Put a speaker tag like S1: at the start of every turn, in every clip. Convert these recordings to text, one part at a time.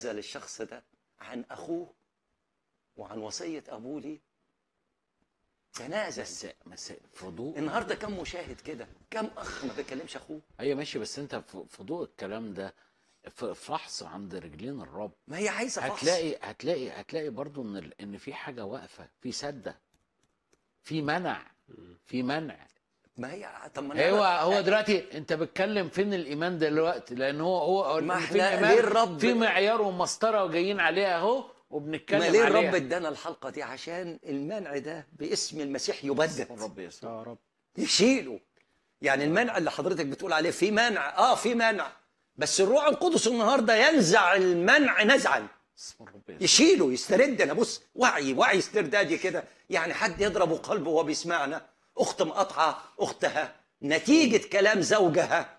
S1: للشخص ده عن اخوه وعن وصيه ابوه ليه تنازل
S2: بس بس في ضوء
S1: النهارده كم مشاهد كده كم اخ ما بيكلمش اخوه
S2: ايوه ماشي بس انت في في ضوء الكلام ده في فحص عند رجلين الرب
S1: ما هي عايزه فحص
S2: هتلاقي هتلاقي هتلاقي برضو ان ال- ان في حاجه واقفه في سده في منع في منع
S1: ما هي طب ما أنا
S2: هو
S1: بقى-
S2: هو دلوقتي انت بتتكلم فين الايمان دلوقتي لان هو هو
S1: ما
S2: إن
S1: احنا
S2: في الإيمان
S1: ليه الرب-
S2: في معيار ومسطره وجايين عليها اهو وبنتكلم
S1: ما ليه
S2: عليها
S1: الرب ادانا الحلقه دي عشان المنع ده باسم المسيح يبدد
S2: الرب يسوع
S3: يا رب
S1: يشيله يعني المنع اللي حضرتك بتقول عليه في منع اه في منع بس الروح القدس النهارده ينزع المنع نزعا
S2: اسم الرب يسوع
S1: يشيله يسترد انا بص وعي وعي استردادي كده يعني حد يضرب قلبه وهو بيسمعنا اخت مقاطعه اختها نتيجه كلام زوجها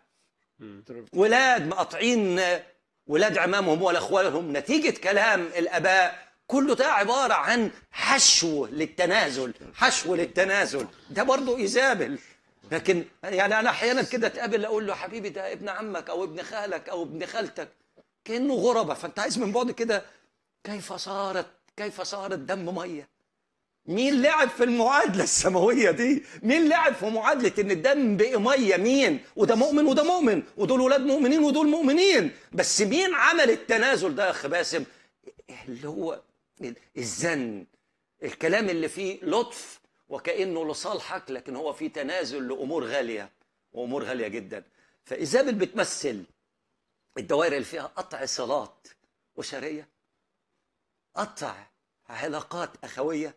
S1: ولاد مقاطعين ولاد عمامهم ولا اخوالهم نتيجه كلام الاباء كله ده عباره عن حشو للتنازل حشو للتنازل ده برضه ايزابل لكن يعني انا احيانا كده اتقابل اقول له حبيبي ده ابن عمك او ابن خالك او ابن خالتك كانه غربه فانت عايز من بعد كده كيف صارت كيف صارت دم ميه مين لعب في المعادلة السماوية دي؟ مين لعب في معادلة إن الدم بقي مية؟ مين؟ وده مؤمن وده مؤمن، ودول ولاد مؤمنين ودول مؤمنين، بس مين عمل التنازل ده يا أخ باسم؟ اللي هو الزن، الكلام اللي فيه لطف وكأنه لصالحك لكن هو فيه تنازل لأمور غالية وأمور غالية جدا. فإيزابل بتمثل الدوائر اللي فيها قطع صلات أسرية قطع علاقات أخوية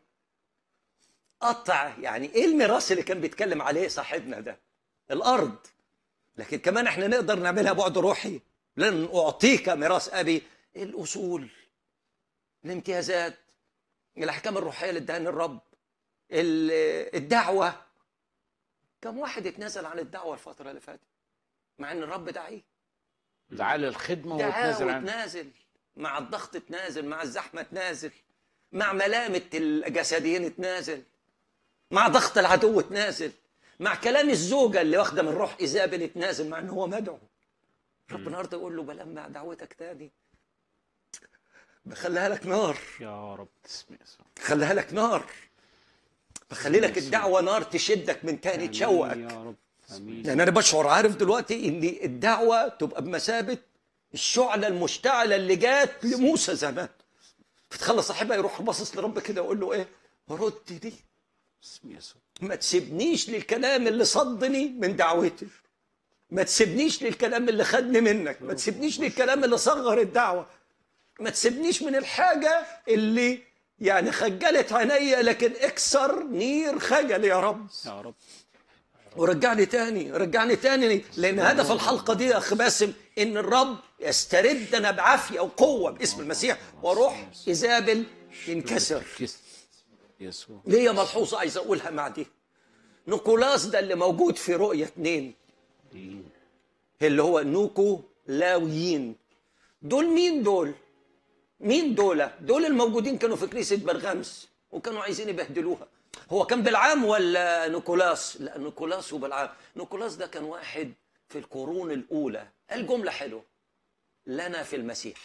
S1: قطع يعني ايه الميراث اللي كان بيتكلم عليه صاحبنا ده الارض لكن كمان احنا نقدر نعملها بعد روحي لن اعطيك ميراث ابي الاصول الامتيازات الاحكام الروحيه اللي اداني الرب ال- الدعوه كم واحد اتنازل عن الدعوه الفتره اللي فاتت مع ان الرب دعيه
S2: تعال الخدمه
S1: دعاه
S2: وتنزل عن
S1: وتنازل مع الضغط تنازل مع الزحمه تنازل مع ملامه الجسديين تنازل مع ضغط العدو تنازل مع كلام الزوجه اللي واخده من روح ايزابل تنازل مع ان هو مدعو رب النهارده يقول له بلمع دعوتك تاني بخليها لك نار
S3: يا رب
S2: اسم يسوع
S1: خليها لك نار بخلي لك الدعوه نار تشدك من تاني تشوقك
S3: آمين يا رب امين
S1: يعني انا بشعر عارف دلوقتي ان الدعوه تبقى بمثابه الشعله المشتعله اللي جات لموسى زمان فتخلص صاحبها يروح باصص لرب كده ويقول له ايه رد دي
S2: اسم يسوع
S1: ما تسيبنيش للكلام اللي صدني من دعوتي ما تسيبنيش للكلام اللي خدني منك ما تسيبنيش للكلام اللي صغر الدعوه ما تسيبنيش من الحاجه اللي يعني خجلت عينيا لكن اكسر نير خجل يا رب
S3: يا رب
S1: ورجعني تاني رجعني تاني لان هدف الحلقه دي يا اخ باسم ان الرب يستردنا بعافيه وقوه باسم المسيح وروح ايزابل ينكسر
S2: كس- يسوع
S1: ليا ملحوظه عايز اقولها مع دي نيكولاس ده اللي موجود في رؤيه اتنين اللي هو نوكو لاويين دول مين دول؟ مين دول؟ دول الموجودين كانوا في كنيسة برغمس وكانوا عايزين يبهدلوها هو كان بالعام ولا نيكولاس؟ لا نيكولاس وبالعام نيكولاس ده كان واحد في القرون الأولى قال جملة حلوة لنا في المسيح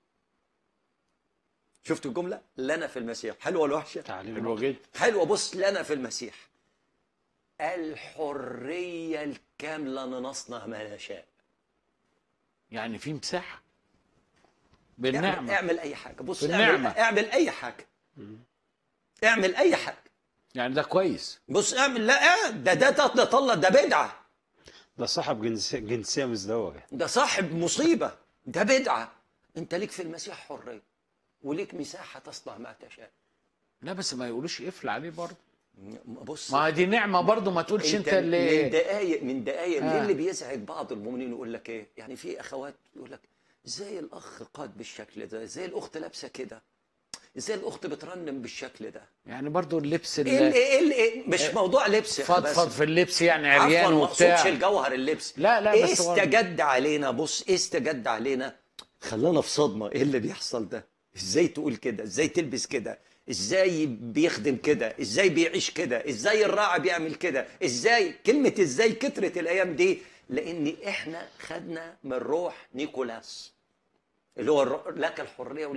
S1: شفتوا الجملة؟ لنا في المسيح حلوة ولا وحشة؟
S3: تعليم
S2: حلوه جدا
S1: حلوة بص لنا في المسيح الحرية الكاملة أن نصنع ما نشاء
S2: يعني في مساحه
S1: اعمل,
S2: بالنعمه
S1: اعمل أي حاجة بص
S2: بالنعمة.
S1: اعمل, اعمل أي حاجة اعمل أي حاجة
S2: يعني ده كويس
S1: بص اعمل لا ده ده ده ده طلع ده بدعة
S3: ده صاحب جنسية جنسية مزدوجة
S1: ده صاحب مصيبة ده بدعة أنت ليك في المسيح حرية وليك مساحة تصنع ما تشاء
S2: لا بس ما يقولوش قفل عليه برضه
S1: بص
S2: ما دي نعمه برضه ما تقولش انت,
S1: من
S2: اللي
S1: دقايق من دقايق
S2: آه.
S1: آه. اللي بيزعج بعض المؤمنين يقول لك ايه يعني في اخوات يقول لك ازاي الاخ قاد بالشكل ده ازاي الاخت لابسه كده ازاي الاخت بترنم بالشكل ده
S2: يعني برضه اللبس
S1: ايه اللي
S2: اللي
S1: ايه اللي إيه؟ مش موضوع لبس يا أخي
S2: فضفض
S1: باسم.
S2: في اللبس يعني عريان
S1: عفوا ما
S2: وبتاع
S1: اقصدش الجوهر اللبس
S2: لا، لا،
S1: ايه
S2: بس هو-
S1: استجد علينا بص ايه استجد علينا خلانا في صدمه ايه اللي بيحصل ده ازاي تقول كده ازاي تلبس كده ازاي بيخدم كده ازاي بيعيش كده ازاي الراعي بيعمل كده ازاي كلمه ازاي كترت الايام دي لان احنا خدنا من روح نيكولاس اللي هو الر- لك الحريه